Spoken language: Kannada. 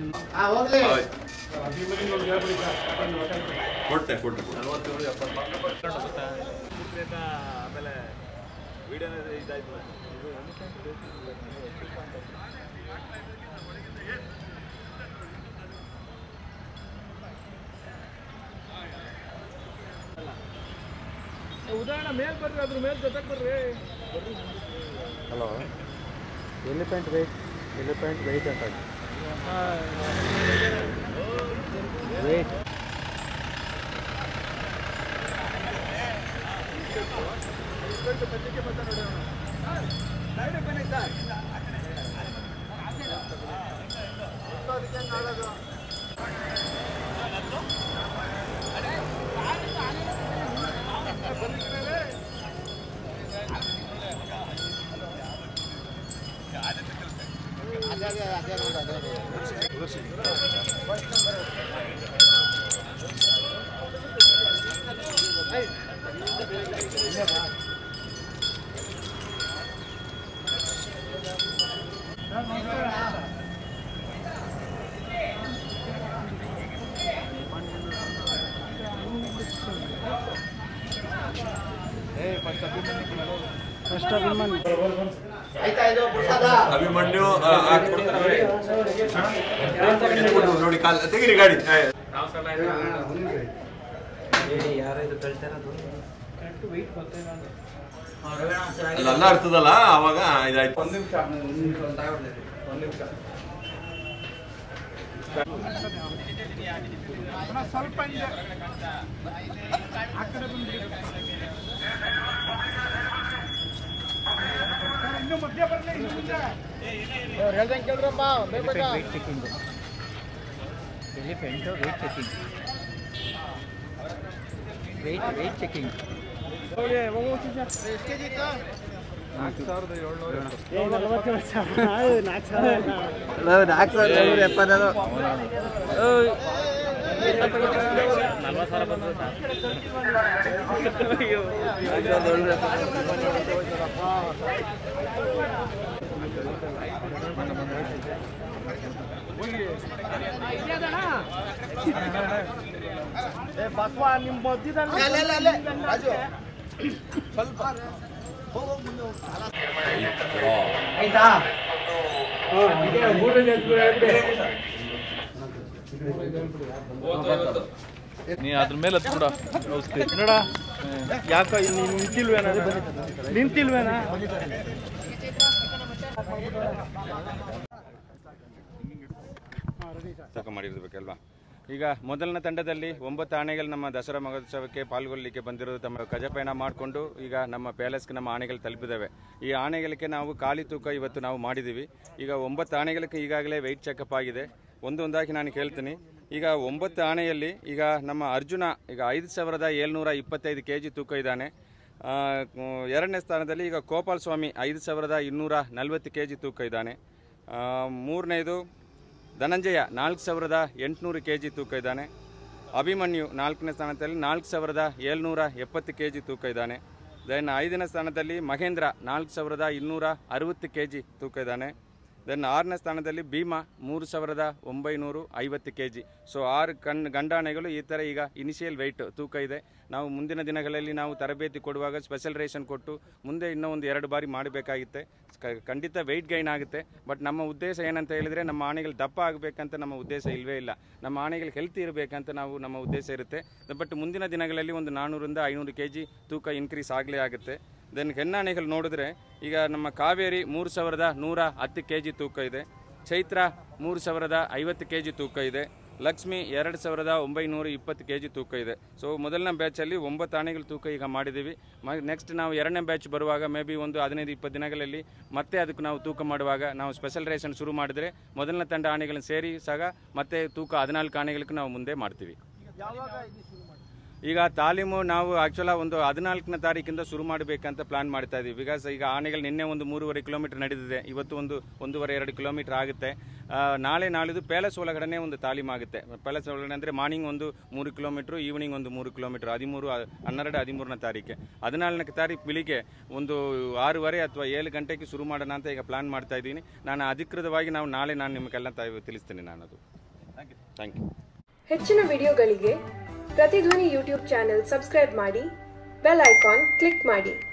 ಕೊಡ್ತೆ ಕೊಡ್ತೆ ಕೊಡ್ತೆ ಆಮೇಲೆ ವಿಡಿಯೋನ ಇದಾಯ್ತು ಉದಾಹರಣೆ ಮೇಲ್ ಬರ್ರಿ ಅದ್ರ ಮೇಲ್ ಜೊತೆಗೆ ಬರ್ರಿ hello elephant weight elephant weight ಅಂತ ವೆಯ್ಟ್ ಫಸ್ಟ್ ಅಭಿಮಾನಿ ಅಭಿಮನ್ಯು ಆ, ಆ, ಕೊಡ್ತಾರೆ. ಎತ್ಕೊಂಡು ನೋಡಿ ಕಾಲ್ ತೆಗೀರಿ ಗಾಡಿ ಆ, ಅಲ್ಲ ಅಲ್ಲ ಇರ್ತದಲ್ಲ ಅವಾಗ ಇದಾಯ್ತು ಒಂದು ನಿಮಿಷ ಒಂದು ನಿಮಿಷ ಒಂದು ನಿಮಿಷ ಸ್ವಲ್ಪ ಹಿಂದೆ ಆ ಕಡೆ ಬಂದ್ರಿ ಇನ್ನು ಮಧ್ಯ ಬರಲಿ ಇನ್ನು ಮುಂದೆ ಹೇಳ್ದಂಗೆ ಕೇಳ್ರಪ್ಪ ಬೇಗ weight checking elephant weight checking weight weight checking ನೋಡಿ ಹೋಗೋ ಎಷ್ಟು ಕೆ ಜಿ ಇತ್ತು ನಾಲ್ಕು ಸಾವಿರದ ನಾಲ್ಕು ಸಾವಿರದ ಏಳ್ನೂರ ಎಪ್ಪತ್ತೈದು ಏ ಬಸವ ನಿಮ್ಮ ಮಧ್ಯದಲ್ಲಿ ಆಯ್ತಾ ನೀ ಅದ್ರ ಮೇಲೆ ಹತ್ಬಿಡ ನೋಡ ಯಾಕ ನೀನ್ ನಿಂತಿಲ್ವೇನ ನಿಂತಿಲ್ವೇನ ತಕ ಮಾಡಿರ್ಬೇಕಲ್ವಾ ಈಗ ಮೊದಲನೇ ತಂಡದಲ್ಲಿ ಒಂಬತ್ತು ಆನೆಗಳು ನಮ್ಮ ದಸರಾ ಮಹೋತ್ಸವಕ್ಕೆ ಪಾಲ್ಗೊಳ್ಳಲಿಕ್ಕೆ ಬಂದಿರೋದು ತಮ್ಮ ಗಜಪಯಣ ಮಾಡಿಕೊಂಡು ಈಗ ನಮ್ಮ ಪ್ಯಾಲೇಸ್ಗೆ ನಮ್ಮ ಆನೆಗಳು ತಲುಪಿದ್ದಾವೆ ಈ ಆನೆಗಳಿಗೆ ನಾವು ಖಾಲಿ ತೂಕ ಇವತ್ತು ನಾವು ಮಾಡಿದ್ದೀವಿ ಈಗ ಒಂಬತ್ತು ಆನೆಗಳಿಗೆ ಈಗಾಗಲೇ ವೆಯ್ಟ್ ಚೆಕಪ್ ಆಗಿದೆ ಒಂದೊಂದಾಗಿ ನಾನು ಕೇಳ್ತೀನಿ ಈಗ ಒಂಬತ್ತು ಆನೆಯಲ್ಲಿ ಈಗ ನಮ್ಮ ಅರ್ಜುನ ಈಗ ಐದು ಸಾವಿರದ ಏಳ್ನೂರ ಇಪ್ಪತ್ತೈದು ಕೆ ಜಿ ತೂಕ ಇದ್ದಾನೆ ಆ, ಮ್, ಎರಡನೇ ಸ್ಥಾನದಲ್ಲಿ ಈಗ ಗೋಪಾಲ್ ಸ್ವಾಮಿ ಐದು ಸಾವಿರದ ಇನ್ನೂರ ನಲವತ್ತು ಕೆ ಜಿ ತೂಕ ಇದ್ದಾನೆ ಆ, ಮೂರನೇದು ಧನಂಜಯ ನಾಲ್ಕು ಸಾವಿರದ ಎಂಟುನೂರು ಕೆ ಜಿ ತೂಕ ಇದ್ದಾನೆ ಅಭಿಮನ್ಯು ನಾಲ್ಕನೇ ಸ್ಥಾನದಲ್ಲಿ ನಾಲ್ಕು ಸಾವಿರದ ಏಳ್ನೂರ ಎಪ್ಪತ್ತು ಕೆ ಜಿ ತೂಕ ಇದ್ದಾನೆ ದೆನ್ ಐದನೇ ಸ್ಥಾನದಲ್ಲಿ ಮಹೇಂದ್ರ ನಾಲ್ಕು ಸಾವಿರದ ಇನ್ನೂರ ಅರವತ್ತು ಕೆ ಜಿ ತೂಕ ಇದ್ದಾನೆ ದೆನ್ ಆರನೇ ಸ್ಥಾನದಲ್ಲಿ ಭೀಮಾ ಮೂರು ಸಾವಿರದ ಒಂಬೈನೂರು ಐವತ್ತು ಕೆ ಜಿ ಸೊ ಆರು ಕಣ್ ಗಂಡಾನೆಗಳು ಈ ಥರ ಈಗ ಇನಿಷಿಯಲ್ ವೆಯ್ಟ್ ತೂಕ ಇದೆ ನಾವು ಮುಂದಿನ ದಿನಗಳಲ್ಲಿ ನಾವು ತರಬೇತಿ ಕೊಡುವಾಗ ಸ್ಪೆಷಲ್ ರೇಷನ್ ಕೊಟ್ಟು ಮುಂದೆ ಇನ್ನೂ ಒಂದು ಎರಡು ಬಾರಿ ಮಾಡಬೇಕಾಗುತ್ತೆ ಕ- ಖಂಡಿತ ವೆಯ್ಟ್ ಗೈನ್ ಆಗುತ್ತೆ ಬಟ್ ನಮ್ಮ ಉದ್ದೇಶ ಏನಂತ ಹೇಳಿದರೆ ನಮ್ಮ ಆನೆಗಳು ದಪ್ಪ ಆಗಬೇಕಂತ ನಮ್ಮ ಉದ್ದೇಶ ಇಲ್ಲವೇ ಇಲ್ಲ ನಮ್ಮ ಆನೆಗಳು ಹೆಲ್ತಿ ಇರಬೇಕಂತ ನಾವು ನಮ್ಮ ಉದ್ದೇಶ ಇರುತ್ತೆ ಬಟ್ ಮುಂದಿನ ದಿನಗಳಲ್ಲಿ ಒಂದು ನಾನ್ನೂರಿಂದ ಐನೂರು ಕೆ ಜಿ ತೂಕ ಇನ್ಕ್ರೀಸ್ ಆಗಲೇ ಆಗುತ್ತೆ ದೆನ್ ಹೆಣ್ಣಾನೆಗಳು ನೋಡಿದ್ರೆ ಈಗ ನಮ್ಮ ಕಾವೇರಿ ಮೂರು ಸಾವಿರದ ನೂರ ಹತ್ತು ಕೆ ಜಿ ತೂಕ ಇದೆ ಚೈತ್ರ ಮೂರು ಸಾವಿರದ ಐವತ್ತು ಕೆ ಜಿ ತೂಕ ಇದೆ ಲಕ್ಷ್ಮಿ ಎರಡು ಸಾವಿರದ ಒಂಬೈನೂರ ಇಪ್ಪತ್ತು ಕೆ ಜಿ ತೂಕ ಇದೆ ಸೊ ಮೊದಲನೇ ಬ್ಯಾಚಲ್ಲಿ ಒಂಬತ್ತು ಆನೆಗಳು ತೂಕ ಈಗ ಮಾಡಿದ್ದೀವಿ ಮ ನೆಕ್ಸ್ಟ್ ನಾವು ಎರಡನೇ ಬ್ಯಾಚ್ ಬರುವಾಗ ಮೇ ಬಿ ಒಂದು ಹದಿನೈದು ಇಪ್ಪತ್ತು ದಿನಗಳಲ್ಲಿ ಮತ್ತೆ ಅದಕ್ಕೆ ನಾವು ತೂಕ ಮಾಡುವಾಗ ನಾವು ಸ್ಪೆಷಲ್ ರೇಷನ್ ಶುರು ಮಾಡಿದರೆ ಮೊದಲನೇ ತಂಡ ಆನೆಗಳನ್ನು ಸೇರಿ ಸಹ ಮತ್ತೆ ತೂಕ ಹದಿನಾಲ್ಕು ಆನೆಗಳಿಗೆ ನಾವು ಮುಂದೆ ಮಾಡ್ತೀವಿ ಯಾವಾಗ ಇದು ಶುರು ಮಾಡಿ ಈಗ ತಾಲೀಮು ನಾವು ಆಕ್ಚುಲ ಒಂದು ಹದಿನಾಲ್ಕನೇ ತಾರೀಕಿಂದ ಶುರು ಮಾಡಬೇಕಂತ ಪ್ಲಾನ್ ಮಾಡ್ತಾ ಇದೀವಿ ಬಿಕಾಸ್ ಈಗ ಆನೆಗಳು ನಿನ್ನೆ ಒಂದು ಮೂರುವರೆ ಕಿಲೋಮೀಟರ್ ನಡೆದಿದೆ ಇವತ್ತು ಒಂದು ಒಂದೂವರೆ ಎರಡು ಕಿಲೋಮೀಟರ್ ಆಗುತ್ತೆ ಆ, ನಾಳೆ ನಾಳಿದ್ದು ಪ್ಯಾಲೇಸ್ ಒಳಗಡೆ ಒಂದು ತಾಲೀಮ್ ಆಗುತ್ತೆ ಪ್ಯಾಲೇಸ್ ಒಳಗಡೆ ಅಂದರೆ ಮಾರ್ನಿಂಗ್ ಒಂದು ಮೂರು ಕಿಲೋಮೀಟ್ರು ಈವ್ನಿಂಗ್ ಒಂದು ಮೂರು ಕಿಲೋಮೀಟರ್ ಹದಿಮೂರು ಹ- ಹನ್ನೆರಡು ಹದಿಮೂರನೇ ತಾರೀಕೆ ಹದಿನಾಲ್ಕನೇ ತಾರೀಕು ಬೆಳಿಗ್ಗೆ ಒಂದು ಆರೂವರೆ ಅಥವಾ ಏಳು ಗಂಟೆಗೆ ಶುರು ಮಾಡೋಣ ಅಂತ ಈಗ ಪ್ಲಾನ್ ಮಾಡ್ತಾ ಇದ್ದೀನಿ ನಾನು ಅಧಿಕೃತವಾಗಿ ನಾವು ನಾಳೆ ನಾನು ನಿಮಗೆಲ್ಲ ತ- ತಿಳಿಸ್ತೀನಿ ನಾನು ಅದು ಥ್ಯಾಂಕ್ ಯು ಹೆಚ್ಚಿನ ವಿಡಿಯೋಗಳಿಗೆ ಪ್ರತಿಧ್ವನಿ ಯೂಟ್ಯೂಬ್ ಚಾನೆಲ್ ಸಬ್ಸ್ಕ್ರೈಬ್ ಮಾಡಿ ಬೆಲ್ ಐಕಾನ್ ಕ್ಲಿಕ್ ಮಾಡಿ